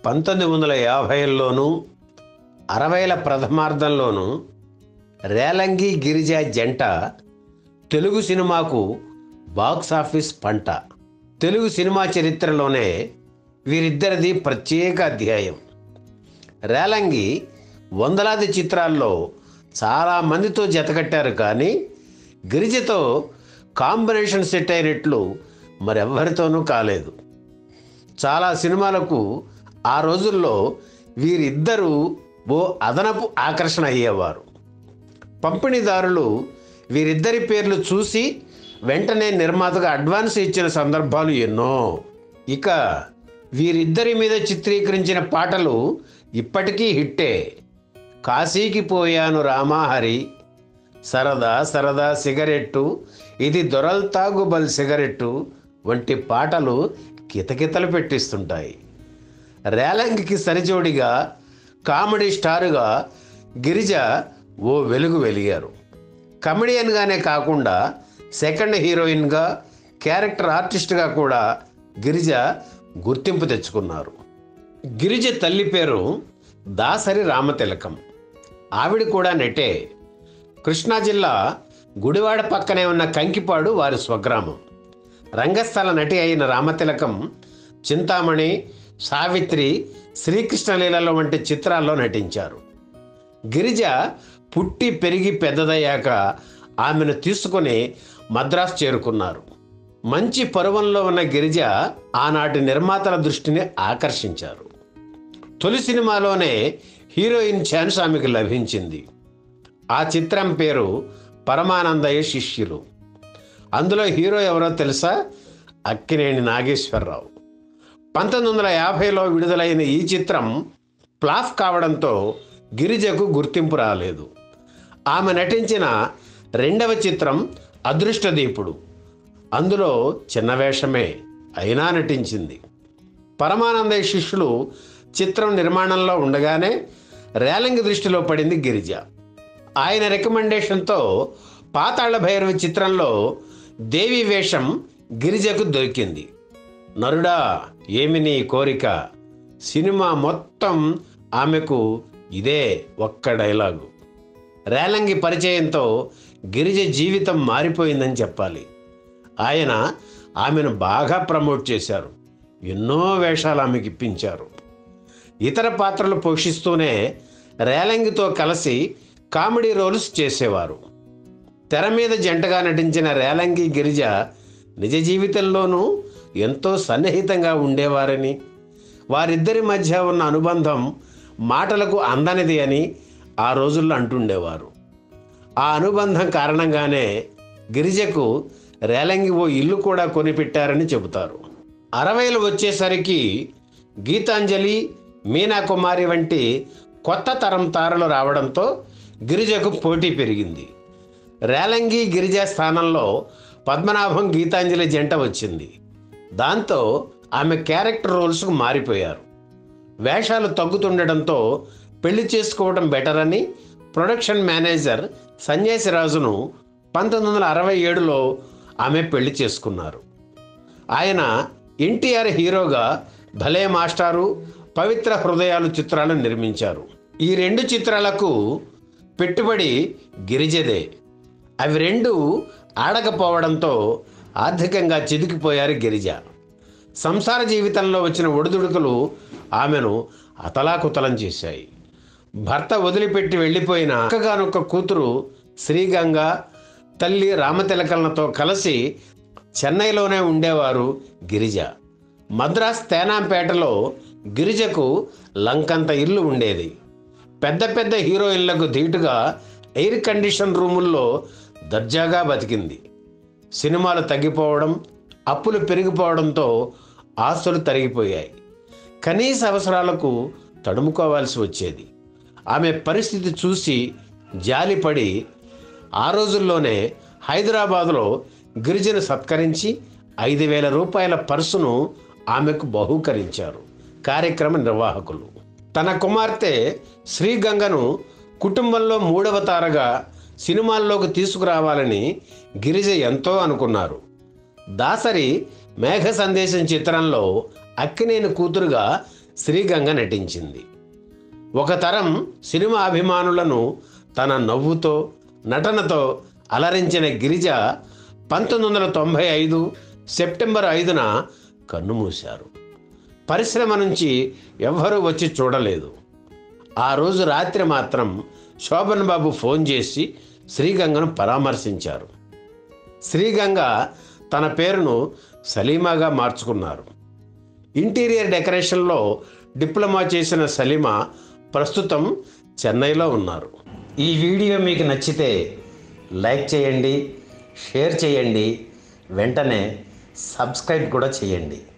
పంతొమ్మిది వందల యాభైల్లోనూ అరవైల ప్రథమార్థంలోనూ రేలంగి గిరిజ జంట తెలుగు సినిమాకు బాక్స్ ఆఫీస్ పంట తెలుగు సినిమా చరిత్రలోనే వీరిద్దరిది ప్రత్యేక అధ్యాయం రేలంగి వందలాది చిత్రాల్లో చాలా మందితో జతకట్టారు కానీ గిరిజతో కాంబినేషన్ సెట్ అయినట్లు మరెవ్వరితోనూ కాలేదు చాలా సినిమాలకు ఆ రోజుల్లో వీరిద్దరూ ఓ అదనపు ఆకర్షణ అయ్యేవారు పంపిణీదారులు వీరిద్దరి పేర్లు చూసి వెంటనే నిర్మాతగా అడ్వాన్స్ ఇచ్చిన సందర్భాలు ఎన్నో ఇక వీరిద్దరి మీద చిత్రీకరించిన పాటలు ఇప్పటికీ హిట్టే కాశీకి పోయాను రామాహరి సరదా సరదా సిగరెట్టు ఇది దొరల్ తాగుబల్ సిగరెట్టు వంటి పాటలు కితకితలు పెట్టిస్తుంటాయి రేలంగికి సరిజోడిగా కామెడీ స్టారుగా గిరిజ ఓ వెలుగు వెలిగారు కమెడియన్గానే కాకుండా సెకండ్ హీరోయిన్గా క్యారెక్టర్ ఆర్టిస్ట్గా కూడా గిరిజ గుర్తింపు తెచ్చుకున్నారు గిరిజ తల్లి పేరు దాసరి రామతిలకం ఆవిడ కూడా నెటే కృష్ణా జిల్లా గుడివాడ పక్కనే ఉన్న కంకిపాడు వారి స్వగ్రామం రంగస్థల నటి అయిన రామతిలకం చింతామణి సావిత్రి శ్రీకృష్ణలీలలో వంటి చిత్రాల్లో నటించారు గిరిజ పుట్టి పెరిగి పెద్దదయ్యాక ఆమెను తీసుకుని మద్రాసు చేరుకున్నారు మంచి పరువంలో ఉన్న గిరిజ ఆనాటి నిర్మాతల దృష్టిని ఆకర్షించారు తొలి సినిమాలోనే హీరోయిన్ ఛాన్స్ ఆమెకు లభించింది ఆ చిత్రం పేరు పరమానందయ్య శిష్యులు అందులో హీరో ఎవరో తెలుసా అక్కినేని నాగేశ్వరరావు పంతొమ్మిది వందల యాభైలో విడుదలైన ఈ చిత్రం ఫ్లాప్ కావడంతో గిరిజకు గుర్తింపు రాలేదు ఆమె నటించిన రెండవ చిత్రం అదృష్టదీపుడు అందులో చిన్న వేషమే అయినా నటించింది పరమానందయ్య శిష్యులు చిత్రం నిర్మాణంలో ఉండగానే రేలంగి దృష్టిలో పడింది గిరిజ ఆయన రికమెండేషన్తో పాతాళ భైరవి చిత్రంలో దేవి వేషం గిరిజకు దొరికింది నరుడా ఏమి నీ కోరిక సినిమా మొత్తం ఆమెకు ఇదే ఒక్క డైలాగు రేలంగి పరిచయంతో గిరిజ జీవితం మారిపోయిందని చెప్పాలి ఆయన ఆమెను బాగా ప్రమోట్ చేశారు ఎన్నో వేషాలు ఆమెకి ఇప్పించారు ఇతర పాత్రలు పోషిస్తూనే రేలంగితో కలిసి కామెడీ రోల్స్ చేసేవారు తెర మీద జంటగా నటించిన రేలంగి గిరిజ నిజ జీవితంలోనూ ఎంతో సన్నిహితంగా ఉండేవారని వారిద్దరి మధ్య ఉన్న అనుబంధం మాటలకు అందనిది అని ఆ రోజుల్లో అంటుండేవారు ఆ అనుబంధం కారణంగానే గిరిజకు రేలంగి ఓ ఇల్లు కూడా కొనిపెట్టారని చెబుతారు అరవైలు వచ్చేసరికి గీతాంజలి మీనా కుమారి వంటి కొత్త తరం తారలు రావడంతో గిరిజకు పోటీ పెరిగింది రేలంగి గిరిజ స్థానంలో పద్మనాభం గీతాంజలి జంట వచ్చింది దాంతో ఆమె క్యారెక్టర్ రోల్స్కు మారిపోయారు వేషాలు తగ్గుతుండడంతో పెళ్లి చేసుకోవడం బెటర్ అని ప్రొడక్షన్ మేనేజర్ సన్యాసిరాజును పంతొమ్మిది వందల అరవై ఏడులో ఆమె పెళ్లి చేసుకున్నారు ఆయన ఎన్టీఆర్ హీరోగా భలే మాస్టారు పవిత్ర హృదయాలు చిత్రాలు నిర్మించారు ఈ రెండు చిత్రాలకు పెట్టుబడి గిరిజదే అవి రెండు ఆడకపోవడంతో ఆర్థికంగా చితికిపోయారు గిరిజ సంసార జీవితంలో వచ్చిన ఒడిదుడుకులు ఆమెను అతలాకుతలం చేశాయి భర్త వదిలిపెట్టి వెళ్ళిపోయిన అక్కగానొక్క కూతురు శ్రీగంగ తల్లి రామతిలకలతో కలిసి చెన్నైలోనే ఉండేవారు గిరిజ మద్రాస్ తేనాంపేటలో గిరిజకు లంకంత ఇల్లు ఉండేది పెద్ద పెద్ద హీరోయిన్లకు ధీటుగా ఎయిర్ కండిషన్ రూముల్లో దర్జాగా బతికింది సినిమాలు తగ్గిపోవడం అప్పులు పెరిగిపోవడంతో ఆస్తులు తరిగిపోయాయి కనీస అవసరాలకు తడుముకోవాల్సి వచ్చేది ఆమె పరిస్థితి చూసి జాలిపడి ఆ రోజుల్లోనే హైదరాబాదులో గిరిజను సత్కరించి ఐదు వేల రూపాయల పర్సును ఆమెకు బహూకరించారు కార్యక్రమ నిర్వాహకులు తన కుమార్తె శ్రీగంగను కుటుంబంలో మూడవ తారగా సినిమాల్లోకి తీసుకురావాలని గిరిజ ఎంతో అనుకున్నారు దాసరి మేఘ సందేశం చిత్రంలో అక్కినేని కూతురుగా శ్రీగంగ నటించింది ఒక తరం సినిమా అభిమానులను తన నవ్వుతో నటనతో అలరించిన గిరిజ పంతొమ్మిది వందల తొంభై ఐదు సెప్టెంబర్ ఐదున కన్నుమూశారు పరిశ్రమ నుంచి ఎవ్వరూ వచ్చి చూడలేదు ఆ రోజు రాత్రి మాత్రం శోభన్ బాబు ఫోన్ చేసి శ్రీగంగను పరామర్శించారు శ్రీగంగ తన పేరును సలీమాగా మార్చుకున్నారు ఇంటీరియర్ డెకరేషన్లో డిప్లొమా చేసిన సలీమా ప్రస్తుతం చెన్నైలో ఉన్నారు ఈ వీడియో మీకు నచ్చితే లైక్ చేయండి షేర్ చేయండి వెంటనే సబ్స్క్రైబ్ కూడా చేయండి